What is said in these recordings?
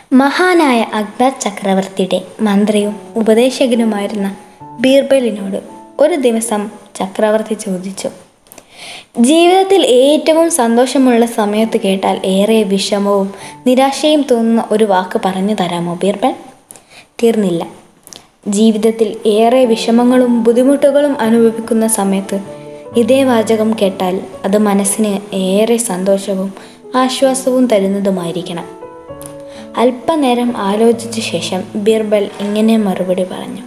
മഹാനായ അക്ബർ ചക്രവർത്തിയുടെ മന്ത്രിയും ഉപദേശകനുമായിരുന്ന ബീർബലിനോട് ഒരു ദിവസം ചക്രവർത്തി ചോദിച്ചു ജീവിതത്തിൽ ഏറ്റവും സന്തോഷമുള്ള സമയത്ത് കേട്ടാൽ ഏറെ വിഷമവും നിരാശയും തോന്നുന്ന ഒരു വാക്ക് പറഞ്ഞു തരാമോ ബീർബൽ തീർന്നില്ല ജീവിതത്തിൽ ഏറെ വിഷമങ്ങളും ബുദ്ധിമുട്ടുകളും അനുഭവിക്കുന്ന സമയത്ത് ഇതേ വാചകം കേട്ടാൽ അത് മനസ്സിന് ഏറെ സന്തോഷവും ആശ്വാസവും തരുന്നതുമായിരിക്കണം അല്പനേരം ആലോചിച്ച ശേഷം ബീർബൽ ഇങ്ങനെ മറുപടി പറഞ്ഞു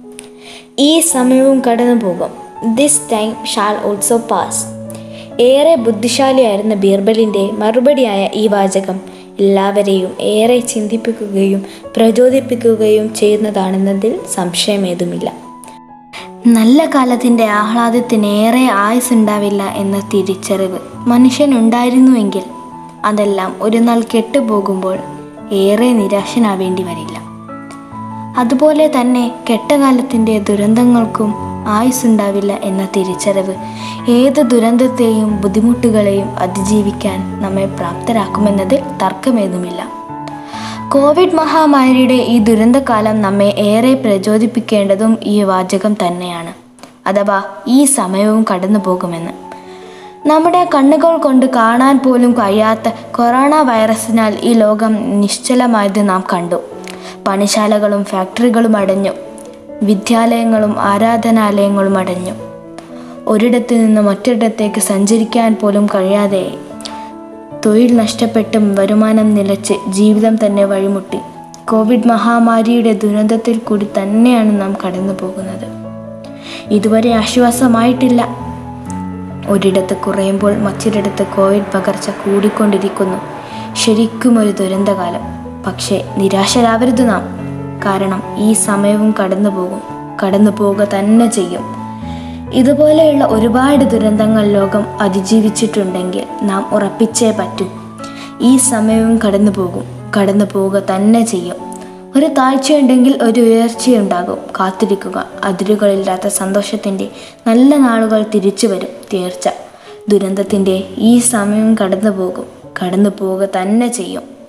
ഈ സമയവും കടന്നു പോകും this time shall also pass ഏറെ ബുദ്ധിശാലിയായിരുന്ന ബീർബലിൻ്റെ മറുപടിയായ ഈ വാചകം എല്ലാവരെയും ഏറെ ചിന്തിപ്പിക്കുകയും പ്രചോദിപ്പിക്കുകയും ചെയ്യുന്നതാണെന്നതിൽ സംശയമേതുമില്ല നല്ല കാലത്തിൻ്റെ ആഹ്ലാദത്തിനേറെ ആയുസ്സുണ്ടാവില്ല എന്ന തിരിച്ചറിവ് മനുഷ്യനുണ്ടായിരുന്നുവെങ്കിൽ അതെല്ലാം ഒരു നാൾ കെട്ടുപോകുമ്പോൾ ഏറെ നിരാശനാവേണ്ടി വരില്ല അതുപോലെ തന്നെ കെട്ടകാലത്തിൻ്റെ ദുരന്തങ്ങൾക്കും ആയുസ്സുണ്ടാവില്ല എന്ന തിരിച്ചറിവ് ഏത് ദുരന്തത്തെയും ബുദ്ധിമുട്ടുകളെയും അതിജീവിക്കാൻ നമ്മെ പ്രാപ്തരാക്കുമെന്നതിൽ തർക്കമേതുമില്ല കോവിഡ് മഹാമാരിയുടെ ഈ ദുരന്തകാലം നമ്മെ ഏറെ പ്രചോദിപ്പിക്കേണ്ടതും ഈ വാചകം തന്നെയാണ് അഥവാ ഈ സമയവും കടന്നു പോകുമെന്ന് നമ്മുടെ കണ്ണുകൾ കൊണ്ട് കാണാൻ പോലും കഴിയാത്ത കൊറോണ വൈറസിനാൽ ഈ ലോകം നിശ്ചലമായത് നാം കണ്ടു പണിശാലകളും ഫാക്ടറികളും അടഞ്ഞു വിദ്യാലയങ്ങളും ആരാധനാലയങ്ങളും അടഞ്ഞു ഒരിടത്തു നിന്ന് മറ്റൊരിടത്തേക്ക് സഞ്ചരിക്കാൻ പോലും കഴിയാതെ തൊഴിൽ നഷ്ടപ്പെട്ടും വരുമാനം നിലച്ച് ജീവിതം തന്നെ വഴിമുട്ടി കോവിഡ് മഹാമാരിയുടെ ദുരന്തത്തിൽ കൂടി തന്നെയാണ് നാം കടന്നു പോകുന്നത് ഇതുവരെ ആശ്വാസമായിട്ടില്ല ഒരിടത്ത് കുറയുമ്പോൾ മറ്റൊരിടത്ത് കോവിഡ് പകർച്ച കൂടിക്കൊണ്ടിരിക്കുന്നു ശരിക്കും ഒരു ദുരന്തകാലം പക്ഷേ നിരാശരാവരുത് നാം കാരണം ഈ സമയവും കടന്നു പോകും കടന്നു പോവുക തന്നെ ചെയ്യും ഇതുപോലെയുള്ള ഒരുപാട് ദുരന്തങ്ങൾ ലോകം അതിജീവിച്ചിട്ടുണ്ടെങ്കിൽ നാം ഉറപ്പിച്ചേ പറ്റൂ ഈ സമയവും കടന്നു പോകും കടന്നു പോവുക തന്നെ ചെയ്യും ഒരു താഴ്ചയുണ്ടെങ്കിൽ ഒരു ഉയർച്ചയുണ്ടാകും കാത്തിരിക്കുക അതിരുകളില്ലാത്ത സന്തോഷത്തിൻ്റെ നല്ല നാളുകൾ തിരിച്ചു വരും തീർച്ച ദുരന്തത്തിൻ്റെ ഈ സമയം കടന്നു പോകും കടന്നു പോവുക തന്നെ ചെയ്യും